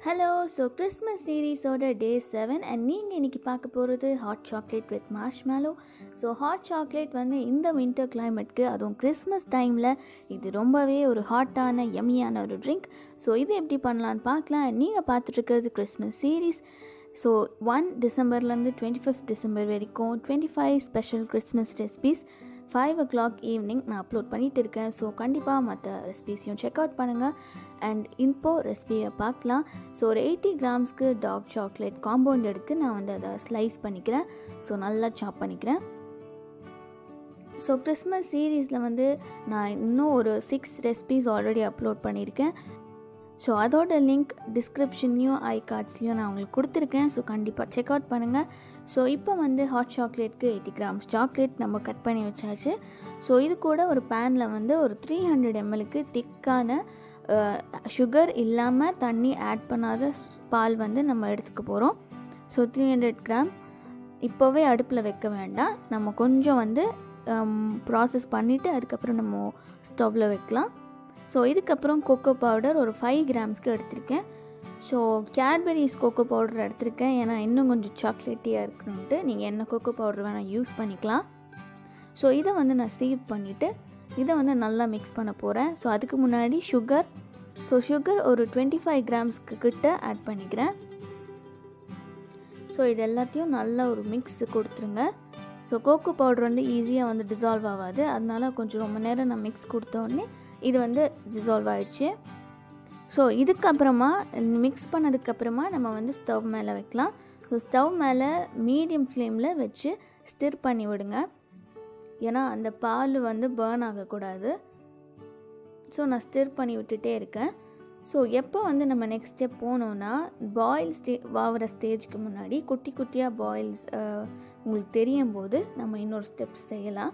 hello so Christmas சீரீஸோட day seven and நீங்கள் இன்றைக்கி பார்க்க போகிறது hot chocolate with marshmallow so hot chocolate வந்து இந்த வின்டர் கிளைமேட்க்கு அதுவும் கிறிஸ்மஸ் டைமில் இது ரொம்பவே ஒரு ஹாட்டான எம்மியான ஒரு ட்ரிங்க் ஸோ இது எப்படி பண்ணலான்னு பார்க்கலாம் நீங்கள் பார்த்துட்ருக்கிறது கிறிஸ்மஸ் சீரீஸ் ஸோ ஒன் டிசம்பர்லேருந்து டுவெண்ட்டி ஃபிஃப்த் டிசம்பர் வரைக்கும் twenty five special Christmas recipes five o'clock evening நான் அப்லோட் பண்ணிகிட்டு இருக்கேன் ஸோ கண்டிப்பாக மற்ற ரெசிபீஸையும் செக் அவுட் பண்ணுங்கள் அண்ட் இப்போது ரெசிபியை பார்க்கலாம் ஸோ ஒரு எயிட்டி கிராம்ஸ்க்கு டார்க் சாக்லேட் காம்பவுண்ட் எடுத்து நான் வந்து அதை ஸ்லைஸ் பண்ணிக்கிறேன் ஸோ நல்லா சாப் பண்ணிக்கிறேன் ஸோ கிறிஸ்மஸ் சீரீஸில் வந்து நான் இன்னும் ஒரு சிக்ஸ் ரெசிபீஸ் ஆல்ரெடி அப்லோட் பண்ணியிருக்கேன் ஸோ அதோட லிங்க் டிஸ்கிரிப்ஷன்லேயும் ஐ கார்ட்ஸ்லேயும் நான் உங்களுக்கு கொடுத்துருக்கேன் ஸோ கண்டிப்பாக செக் அவுட் பண்ணுங்கள் ஸோ இப்போ வந்து ஹாட் சாக்லேட்க்கு எயிட்டி கிராம்ஸ் சாக்லேட் நம்ம கட் பண்ணி வச்சாச்சு ஸோ இது கூட ஒரு பேனில் வந்து ஒரு த்ரீ ஹண்ட்ரட் எம்எல்க்கு திக்கான சுகர் இல்லாமல் தண்ணி ஆட் பண்ணாத பால் வந்து நம்ம எடுத்துக்க போகிறோம் ஸோ த்ரீ ஹண்ட்ரட் கிராம் இப்போவே அடுப்பில் வைக்க வேண்டாம் நம்ம கொஞ்சம் வந்து ப்ராசஸ் பண்ணிவிட்டு அதுக்கப்புறம் நம்ம ஸ்டவ்வில் வைக்கலாம் ஸோ இதுக்கப்புறம் கொக்கோ பவுடர் ஒரு ஃபைவ் கிராம்ஸ்க்கு எடுத்திருக்கேன் ஸோ கேட்பரிஸ் கொக்கோ பவுடர் எடுத்திருக்கேன் ஏன்னா இன்னும் கொஞ்சம் சாக்லேட்டியாக இருக்கணுன்ட்டு நீங்கள் என்ன கொக்கோ பவுடர் வேணால் யூஸ் பண்ணிக்கலாம் ஸோ இதை வந்து நான் சேவ் பண்ணிவிட்டு இதை வந்து நல்லா மிக்ஸ் பண்ண போகிறேன் ஸோ அதுக்கு முன்னாடி சுகர் ஸோ சுகர் ஒரு டுவெண்ட்டி ஃபைவ் கிராம்ஸ்க்கு கிட்ட ஆட் பண்ணிக்கிறேன் ஸோ இது எல்லாத்தையும் நல்ல ஒரு மிக்ஸ் கொடுத்துருங்க ஸோ கோகோ பவுடர் வந்து ஈஸியாக வந்து டிசால்வ் ஆகாது அதனால கொஞ்சம் ரொம்ப நேரம் நான் மிக்ஸ் கொடுத்தோடனே இது வந்து டிசால்வ் ஆகிடுச்சு ஸோ இதுக்கப்புறமா மிக்ஸ் பண்ணதுக்கப்புறமா நம்ம வந்து ஸ்டவ் மேலே வைக்கலாம் ஸோ ஸ்டவ் மேலே மீடியம் ஃப்ளேமில் வச்சு ஸ்டிர் பண்ணி விடுங்க ஏன்னா அந்த பால் வந்து பேர்ன் ஆகக்கூடாது ஸோ நான் ஸ்டிர் பண்ணி விட்டுட்டே இருக்கேன் ஸோ எப்போ வந்து நம்ம நெக்ஸ்ட் ஸ்டெப் போனோன்னா பாயில் ஸ்டே ஆகிற ஸ்டேஜ்க்கு முன்னாடி குட்டி குட்டியாக பாயில்ஸ் உங்களுக்கு தெரியும் போது நம்ம இன்னொரு ஸ்டெப் செய்யலாம்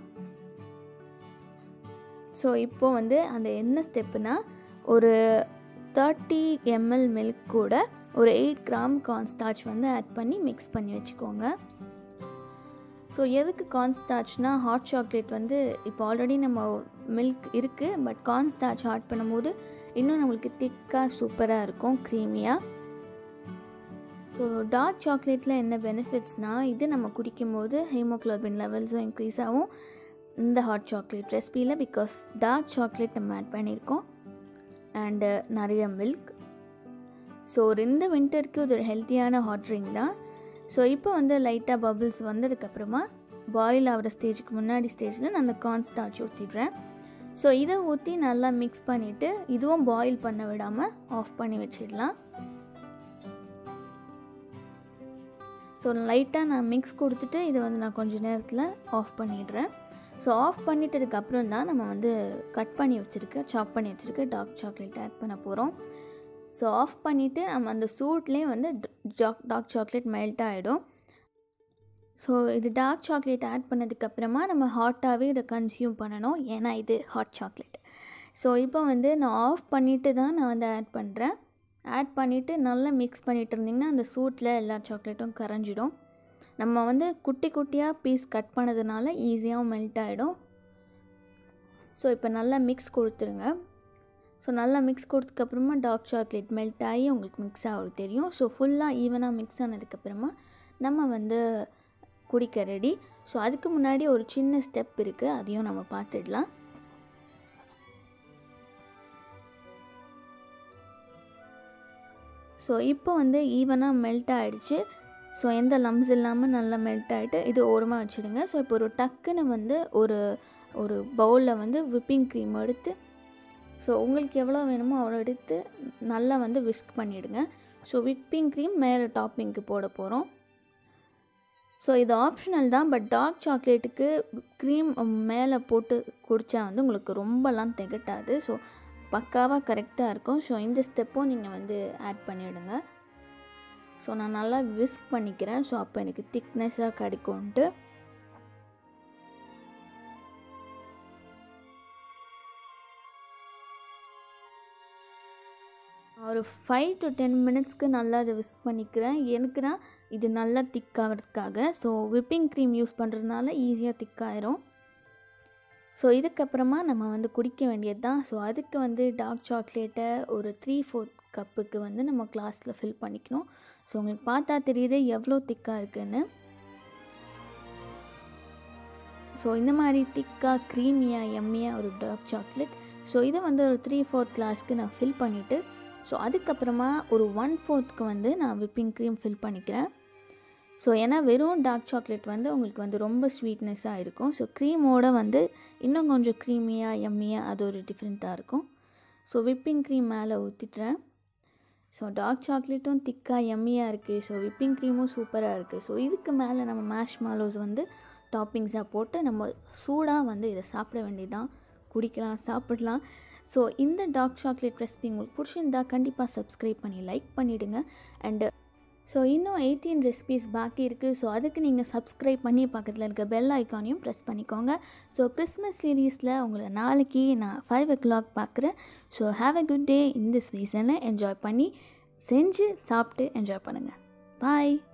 ஸோ இப்போது வந்து அந்த என்ன ஸ்டெப்புனா ஒரு தேர்ட்டி எம்எல் மில்க் கூட ஒரு எயிட் கிராம் கார்ன்ஸ்டார்ச் வந்து ஆட் பண்ணி மிக்ஸ் பண்ணி வச்சுக்கோங்க ஸோ எதுக்கு கார்ன்ஸ்டார்ச்னா ஹாட் சாக்லேட் வந்து இப்போ ஆல்ரெடி நம்ம மில்க் இருக்குது பட் கார்ன்ஸ்டார்ச் ஆட் பண்ணும்போது இன்னும் நம்மளுக்கு திக்காக சூப்பராக இருக்கும் க்ரீமியாக ஸோ டார்க் சாக்லேட்டில் என்ன பெனிஃபிட்ஸ்னால் இது நம்ம குடிக்கும்போது ஹீமோக்ளோபின் லெவல்ஸும் இன்க்ரீஸ் ஆகும் இந்த ஹாட் சாக்லேட் ரெசிபியில் பிகாஸ் டார்க் சாக்லேட் நம்ம ஆட் பண்ணியிருக்கோம் அண்டு நிறைய மில்க் ஸோ ஒரு இந்த வின்டருக்கு இது ஒரு ஹெல்த்தியான ஹாட் ட்ரிங்க் தான் ஸோ இப்போ வந்து லைட்டாக பபிள்ஸ் வந்ததுக்கப்புறமா பாயில் ஆகிற ஸ்டேஜுக்கு முன்னாடி ஸ்டேஜில் நான் அந்த கார்ன் ஸ்டார்ச் ஊற்றிடுறேன் ஸோ இதை ஊற்றி நல்லா மிக்ஸ் பண்ணிவிட்டு இதுவும் பாயில் பண்ண விடாமல் ஆஃப் பண்ணி வச்சிடலாம் ஸோ லைட்டாக நான் மிக்ஸ் கொடுத்துட்டு இதை வந்து நான் கொஞ்சம் நேரத்தில் ஆஃப் பண்ணிடுறேன் ஸோ ஆஃப் பண்ணிட்டதுக்கப்புறம் தான் நம்ம வந்து கட் பண்ணி வச்சுருக்க சாப் பண்ணி வச்சுருக்க டார்க் சாக்லேட் ஆட் பண்ண போகிறோம் ஸோ ஆஃப் பண்ணிவிட்டு நம்ம அந்த சூட்லேயே வந்து ஜாக் டார்க் சாக்லேட் மெல்ட் ஆகிடும் ஸோ இது டார்க் சாக்லேட் ஆட் பண்ணதுக்கப்புறமா நம்ம ஹாட்டாகவே இதை கன்சியூம் பண்ணணும் ஏன்னா இது ஹாட் சாக்லேட் ஸோ இப்போ வந்து நான் ஆஃப் பண்ணிவிட்டு தான் நான் வந்து ஆட் பண்ணுறேன் ஆட் பண்ணிவிட்டு நல்லா மிக்ஸ் பண்ணிகிட்டு இருந்திங்கன்னா அந்த சூட்டில் எல்லா சாக்லேட்டும் கரைஞ்சிடும் நம்ம வந்து குட்டி குட்டியாக பீஸ் கட் பண்ணதுனால ஈஸியாகவும் மெல்ட் ஆகிடும் ஸோ இப்போ நல்லா மிக்ஸ் கொடுத்துருங்க ஸோ நல்லா மிக்ஸ் கொடுத்ததுக்கப்புறமா டார்க் சாக்லேட் மெல்ட் ஆகி உங்களுக்கு மிக்ஸ் ஆகிறது தெரியும் ஸோ ஃபுல்லாக ஈவனாக மிக்ஸ் ஆனதுக்கப்புறமா நம்ம வந்து குடிக்க ரெடி ஸோ அதுக்கு முன்னாடி ஒரு சின்ன ஸ்டெப் இருக்குது அதையும் நம்ம பார்த்துடலாம் ஸோ இப்போ வந்து ஈவனாக மெல்ட் ஆகிடுச்சு ஸோ எந்த லம்ஸ் இல்லாமல் நல்லா மெல்ட் ஆகிட்டு இது ஓரமாக வச்சுடுங்க ஸோ இப்போ ஒரு டக்குன்னு வந்து ஒரு ஒரு பவுலில் வந்து விப்பிங் க்ரீம் எடுத்து ஸோ உங்களுக்கு எவ்வளோ வேணுமோ அவ்வளோ எடுத்து நல்லா வந்து விஸ்க் பண்ணிவிடுங்க ஸோ விப்பிங் க்ரீம் மேலே டாப்பிங்க்கு போட போகிறோம் ஸோ இது ஆப்ஷனல் தான் பட் டார்க் சாக்லேட்டுக்கு க்ரீம் மேலே போட்டு குடித்தா வந்து உங்களுக்கு ரொம்பலாம் திகட்டாது ஸோ பக்காவாக கரெக்டாக இருக்கும் ஸோ இந்த ஸ்டெப்பும் நீங்கள் வந்து ஆட் பண்ணிவிடுங்க ஸோ நான் நல்லா விஸ்க் பண்ணிக்கிறேன் ஸோ அப்போ எனக்கு திக்னஸாக கிடைக்கும்ன்ட்டு ஒரு ஃபைவ் டு டென் மினிட்ஸ்க்கு நல்லா அதை விஸ்க் பண்ணிக்கிறேன் எனக்குன்னா இது நல்லா திக்காகிறதுக்காக ஸோ விப்பிங் க்ரீம் யூஸ் பண்ணுறதுனால ஈஸியாக திக்காயிரும் ஸோ இதுக்கப்புறமா நம்ம வந்து குடிக்க வேண்டியது தான் ஸோ அதுக்கு வந்து டார்க் சாக்லேட்டை ஒரு த்ரீ ஃபோர்த் கப்புக்கு வந்து நம்ம கிளாஸில் ஃபில் பண்ணிக்கணும் ஸோ உங்களுக்கு பார்த்தா தெரியுது எவ்வளோ திக்காக இருக்குன்னு ஸோ இந்த மாதிரி திக்காக க்ரீமியாக எம்மியாக ஒரு டார்க் சாக்லேட் ஸோ இதை வந்து ஒரு த்ரீ ஃபோர்த் கிளாஸ்க்கு நான் ஃபில் பண்ணிவிட்டு ஸோ அதுக்கப்புறமா ஒரு ஒன் ஃபோர்த்துக்கு வந்து நான் விப்பிங் க்ரீம் ஃபில் பண்ணிக்கிறேன் ஸோ ஏன்னா வெறும் டார்க் சாக்லேட் வந்து உங்களுக்கு வந்து ரொம்ப ஸ்வீட்னஸாக இருக்கும் ஸோ க்ரீமோட வந்து இன்னும் கொஞ்சம் க்ரீமியாக எம்மியாக அது ஒரு டிஃப்ரெண்ட்டாக இருக்கும் ஸோ விப்பிங் க்ரீம் மேலே ஊற்றிட்டுறேன் ஸோ டார்க் சாக்லேட்டும் திக்காக எம்மியாக இருக்குது ஸோ விப்பிங் க்ரீமும் சூப்பராக இருக்குது ஸோ இதுக்கு மேலே நம்ம மேஷ் மாலோஸ் வந்து டாப்பிங்ஸாக போட்டு நம்ம சூடாக வந்து இதை சாப்பிட வேண்டியதான் குடிக்கலாம் சாப்பிடலாம் ஸோ இந்த டார்க் சாக்லேட் ரெசிபி உங்களுக்கு பிடிச்சிருந்தா கண்டிப்பாக சப்ஸ்கிரைப் பண்ணி லைக் பண்ணிவிடுங்க அண்டு ஸோ இன்னும் எயிட்டீன் ரெசிபீஸ் பாக்கி இருக்குது ஸோ அதுக்கு நீங்கள் சப்ஸ்கிரைப் பண்ணி பக்கத்தில் இருக்க பெல் ஐக்கானையும் ப்ரெஸ் பண்ணிக்கோங்க ஸோ கிறிஸ்மஸ் சீரீஸில் உங்களை நாளைக்கு நான் ஃபைவ் ஓ கிளாக் பார்க்குறேன் so have a good day இந்த சீசனை என்ஜாய் பண்ணி செஞ்சு சாப்பிட்டு என்ஜாய் பண்ணுங்கள் பாய்